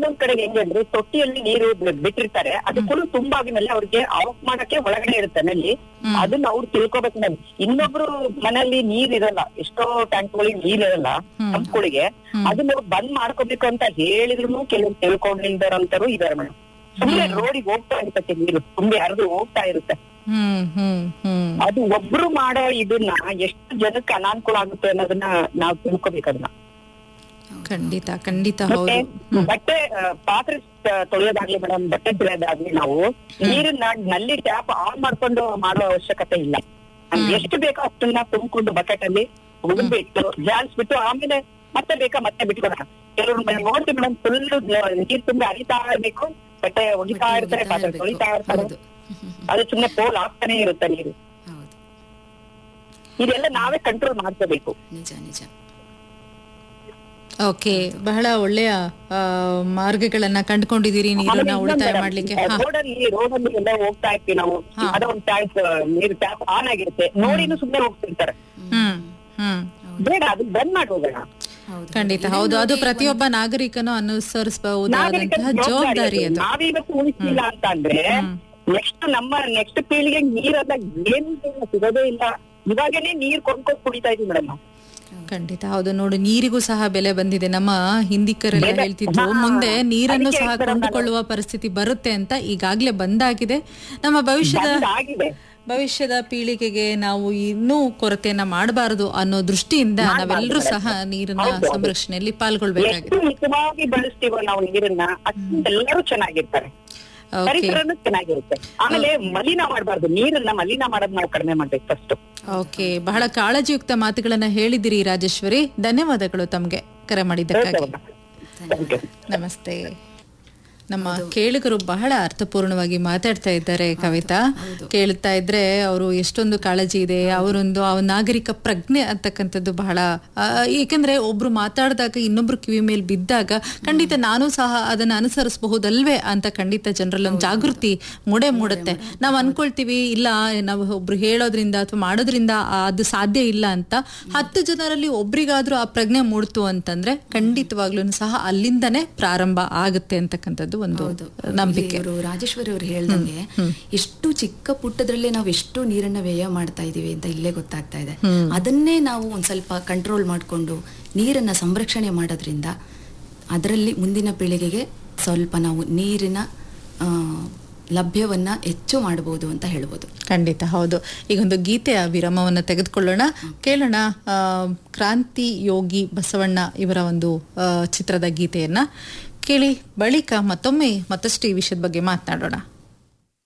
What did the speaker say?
ಇನ್ನೊಂದ್ ಕಡೆಗೆ ಹೆಂಗೆ ಅಂದ್ರೆ ತೊಟ್ಟಿಯಲ್ಲಿ ನೀರು ಬಿ- ಬಿಟ್ಟಿರ್ತಾರೆ ಅದು ಫುಲ್ ತುಂಬಾದ್ಮೇಲೆ ಅವ್ರಿಗೆ ಆಫ್ ಮಾಡಕ್ಕೆ ಒಳಗಡೆ ಇರುತ್ತೆ ನಲ್ಲಿ ಅದನ್ನ ಅವ್ರು ತಿಳ್ಕೊಬೇಕು ನಾವು ಇನ್ನೊಬ್ರು ಮನೆಯಲ್ಲಿ ನೀರ್ ಇರಲ್ಲ ಎಷ್ಟೋ ಟ್ಯಾಂಕ್ಗಳಿಗೆ ನೀರ್ ಇರಲ್ಲ ಪಂಪ್ಗಳಿಗೆ ಅದನ್ನ ಅವ್ರು ಬಂದ್ ಮಾಡ್ಕೋಬೇಕು ಅಂತ ಹೇಳಿದ್ರು ಕೆಲವು ತಿಳ್ಕೊಂಡಿದ್ದಾರಂತರು ಇದಾರೆ ಮೇಡಮ್ ಸುಮ್ಮನೆ ರೋಡಿಗೆ ಹೋಗ್ತಾ ಇರ್ತದೆ ನೀರು ತುಂಬಿ ಹರಿದು ಹೋಗ್ತಾ ಇರುತ್ತೆ ಹ್ಮ್ ಹ್ಮ್ ಹ್ಮ್ ಅದು ಒಬ್ರು ಮಾಡೋ ಇದನ್ನ ಎಷ್ಟು ಜನಕ್ಕೆ ಅನಾನುಕೂಲ ಆಗುತ್ತೆ ಅನ್ನೋದನ್ನ ನಾವು ತಿಳ್ಕೊಬೇಕು ಅದನ್ನ ಖಂಡಿತ ಖಂಡಿತ ಮತ್ತೆ ಹೌದು ಬಟ್ಟೆ ಆ, ಪಾತ್ರೆ ತ- ತೊಳೆಯೋದಾಗ್ಲಿ ಮೇಡಮ್ ಬಟ್ಟೆ ತೊಳೆಯೋದಾಗ್ಲಿ ನಾವು ನೀರನ್ನ ನಲ್ಲಿ ಟ್ಯಾಪ್ ಆನ್ ಮಾಡ್ಕೊಂಡು ಮಾಡೋ ಅವಶ್ಯಕತೆ ಇಲ್ಲ ನಮ್ಗೆ ಎಷ್ಟು ಬೇಕೋ ಅಷ್ಟನ್ನ ತುಂಬಿಕೊಂಡು ಬಕೆಟ್ ಅಲ್ಲಿ ಉಗ್ಬಿಟ್ಟು ಜಾಲ್ಸ್ಬಿಟ್ಟು ಆಮೇಲೆ ಮತ್ತೆ ಬೇಕಾ ಮತ್ತೆ ಬಿಟ್ಕೊಡೋಣ ಕೆಲವ್ರು ಮ- ನೋಡ್ತೀವಿ ಮೇಡಮ್ ಫುಲ್ ನೀರ್ ತುಂಬಿ ಹರಿತಾ ಇರ್ಬೇಕು ಬಟ್ಟೆ ಒಗಿತಾ ಇರ್ತಾರೆ ಪಾತ್ರೆ ತೊಳಿತಾ ಇರ್ತಾರೆ ಹೌದು ಅದು ಸುಮ್ನೆ ಪೋಲ್ ಆಗ್ತಾನೆ ಇರುತ್ತೆ ನೀರು ಹೌದು ಇದೆಲ್ಲ ನಾವೇ ಕಂಟ್ರೋಲ್ ಮಾಡ್ಕೋಬೇಕು ನಿಜ ನಿಜ ಓಕೆ ಬಹಳ ಒಳ್ಳೆಯ ಆ, ಮಾರ್ಗಗಳನ್ನ ಕಂಡುಕೊಂಡಿದ್ದೀರಿ ನೀರನ್ನ ಉಳಿತಾಯ ಮಾಡ್ಲಿಕ್ಕೆ ಹಾ ರೋಡಲ್ಲಿ ರೋಡಲ್ಲಿ ಎಲ್ಲ ಹೋಗ್ತಾ ಇರ್ತೀವಿ ನಾವು ಅದ ಒಂದ್ ಟ್ಯಾಂಕ್ ನೀರು ಟ್ಯಾಪ್ ಆನ್ ಆಗಿರುತ್ತೆ ನೋಡಿನೂ ಸುಮ್ನೆ ಹೋಗ್ತಿರ್ತಾರೆ ಹ್ಮ್ ಹ್ಮ್ ಬೇಡ ಅದು ಬಂದ್ ಮಾಡಿ ಹೋಗೋಣ ಹೌದು ಖಂಡಿತ ಹೌದು ಅದು ಪ್ರತಿಯೊಬ್ಬ ನಾಗರಿಕನು ಅನುಸರಿಸಬಹುದಾದಂತಹ ನಾಗರಿಕರ ಜವಾಬ್ದಾರಿ ಅದು ನಾವಿವತ್ತು ಉಳಿಸಿಲ್ಲ ಅಂತ ಅಂದ್ರೆ ನೆಕ್ಸ್ಟ್ ನಮ್ಮ ನೆಕ್ಸ್ಟ್ ಪೀಳಿಗೆ ನೀರಲ್ಲ ಏನು ಸಿಗೋದೇ ಇಲ್ಲ ಇವಾಗನೇ ನೀರ್ ಕೊಂಡ್ಕೊಂಡು ಕುಡಿತಾ ಇದೀವಿ ಮೇಡಮ್ ನಾವು ಖಂಡಿತ ಹೌದು ನೋಡು ನೀರಿಗೂ ಸಹ ಬೆಲೆ ಬಂದಿದೆ ನಮ್ಮ ಹಿಂದಿಕರೆಲ್ಲ ಬೆಲೆ- ಹೇಳ್ತಿದ್ರು ಹಾ, ಮುಂದೆ ನೀರನ್ನು ಅದಕ್ಕೆ ಸಹ ಹೇಳ್ತಾರೆ ಕೊಂಡುಕೊಳ್ಳುವ ಪರಿಸ್ಥಿತಿ ಬರುತ್ತೆ ಅಂತ ಈಗಾಗ್ಲೇ ಬಂದಾಗಿದೆ ನಮ್ಮ ಭವಿಷ್ಯದ ಬಂದ್ ಆಗಿದೆ ಭವಿಷ್ಯದ ಪೀಳಿಗೆಗೆ ನಾವು ಇನ್ನೂ ಕೊರತೆಯನ್ನ ಮಾಡಬಾರದು ಅನ್ನೋ ದೃಷ್ಟಿಯಿಂದ ನಾವೆಲ್ಲರೂ ಸಹ ನೀರನ್ನ ಸಂರಕ್ಷಣೆಯಲ್ಲಿ ಪಾಲ್ಗೊಳ್ಬೇಕಾಗಿದೆ ಎಷ್ಟು ಮಿತವಾಗಿ ಬಳಸ್ತೀವೋ ನಾವು ನೀರನ್ನ ಅಷ್ಟು ಎಲ್ಲರೂ ಚೆನ್ನಾಗಿರ್ತಾರೆ ಓಕೆ ಪರಿಸರನು ಚೆನ್ನಾಗಿರುತ್ತೆ ಆಮೇಲೆ ಮಲಿನ ಮಾಡಬಾರ್ದು ನೀರನ್ನ ಮಲಿನ ಮಾಡೋದ್ ನಾವು ಕಡಿಮೆ ಮಾಡ್ಬೇಕು ಫಸ್ಟ್ ಓಕೆ ಬಹಳ ಕಾಳಜಿಯುಕ್ತ ಮಾತುಗಳನ್ನ ಹೇಳಿದಿರಿ ರಾಜೇಶ್ವರಿ ಧನ್ಯವಾದಗಳು ತಮ್ಗೆ ಕರೆ ಮಾಡಿದ್ದಕ್ಕಾಗಿ ನಮಸ್ತೆ ನಮ್ಮ ಕೇಳುಗರು ಬಹಳ ಅರ್ಥಪೂರ್ಣವಾಗಿ ಮಾತಾಡ್ತಾ ಇದ್ದಾರೆ ಕವಿತಾ ಕೇಳ್ತಾ ಇದ್ರೆ ಅವರು ಎಷ್ಟೊಂದು ಕಾಳಜಿ ಇದೆ ಅವರೊಂದು ಆ ನಾಗರಿಕ ಪ್ರಜ್ಞೆ ಅಂತಕ್ಕಂಥದ್ದು ಬಹಳ ಆ, ಏಕೆಂದ್ರೆ ಒಬ್ರು ಮಾತಾಡಿದಾಗ ಇನ್ನೊಬ್ರು ಕಿವಿ ಮೇಲೆ ಬಿದ್ದಾಗ ಖಂಡಿತ ನಾನು ಸಹ ಅದನ್ನ ಅನುಸರಿಸಬಹುದಲ್ವೇ ಅಂತ ಖಂಡಿತ ಜನರಲ್ಲಿ ಒಂದು ಜಾಗೃತಿ ಮೂಡೇ ಮೂಡುತ್ತೆ ನಾವು ಅನ್ಕೊಳ್ತೀವಿ ಇಲ್ಲ ನಾವು ಒಬ್ರು ಹೇಳೋದ್ರಿಂದ ಅಥವಾ ಮಾಡೋದ್ರಿಂದ ಆ- ಅದು ಸಾಧ್ಯ ಇಲ್ಲ ಅಂತ ಹತ್ತು ಜನರಲ್ಲಿ ಒಬ್ರಿಗಾದ್ರೂ ಆ ಪ್ರಜ್ಞೆ ಮೂಡ್ತು ಅಂತಂದ್ರೆ ಖಂಡಿತವಾಗ್ಲೂ ಸಹ ಅಲ್ಲಿಂದನೇ ಪ್ರಾರಂಭ ಆಗುತ್ತೆ ಅಂತಕ್ಕಂಥದ್ದು ಒಂದು ನಂಬಿಕೆ ಇವರು ರಾಜೇಶ್ವರಿ ಅವರು ಹೇಳ್ದಂಗೆ ಎಷ್ಟು ಚಿಕ್ಕ ಪುಟ್ಟದ್ರಲ್ಲೇ ನಾವು ಎಷ್ಟು ನೀರನ್ನ ವ್ಯಯ ಮಾಡ್ತಾ ಇದೀವಿ ಅಂತ ಇಲ್ಲೇ ಗೊತ್ತಾಗ್ತಾ ಇದೆ ಅದನ್ನೇ ನಾವು ಒಂದ್ ಸ್ವಲ್ಪ ಕಂಟ್ರೋಲ್ ಮಾಡಿಕೊಂಡು ನೀರನ್ನ ಸಂರಕ್ಷಣೆ ಮಾಡೋದ್ರಿಂದ ಅದರಲ್ಲಿ ಮುಂದಿನ ಪೀಳಿಗೆಗೆ ಸ್ವಲ್ಪ ನಾವು ನೀರಿನ ಆ, ಲಭ್ಯವನ್ನ ಹೆಚ್ಚು ಮಾಡಬಹುದು ಅಂತ ಹೇಳ್ಬೋದು ಖಂಡಿತ ಹೌದು ಈಗೊಂದು ಗೀತೆಯ ವಿರಾಮವನ್ನು ತೆಗೆದುಕೊಳ್ಳೋಣ ಕೇಳೋಣ ಆ, ಕ್ರಾಂತಿ ಯೋಗಿ ಬಸವಣ್ಣ ಇವರ ಒಂದು ಆ, ಚಿತ್ರದ ಗೀತೆಯನ್ನ ಕೇಳಿ ಬಳಿಕ ಮತ್ತೊಮ್ಮೆ ಮತ್ತಷ್ಟು ಈ ವಿಷಯದ ಬಗ್ಗೆ ಮಾತನಾಡೋಣ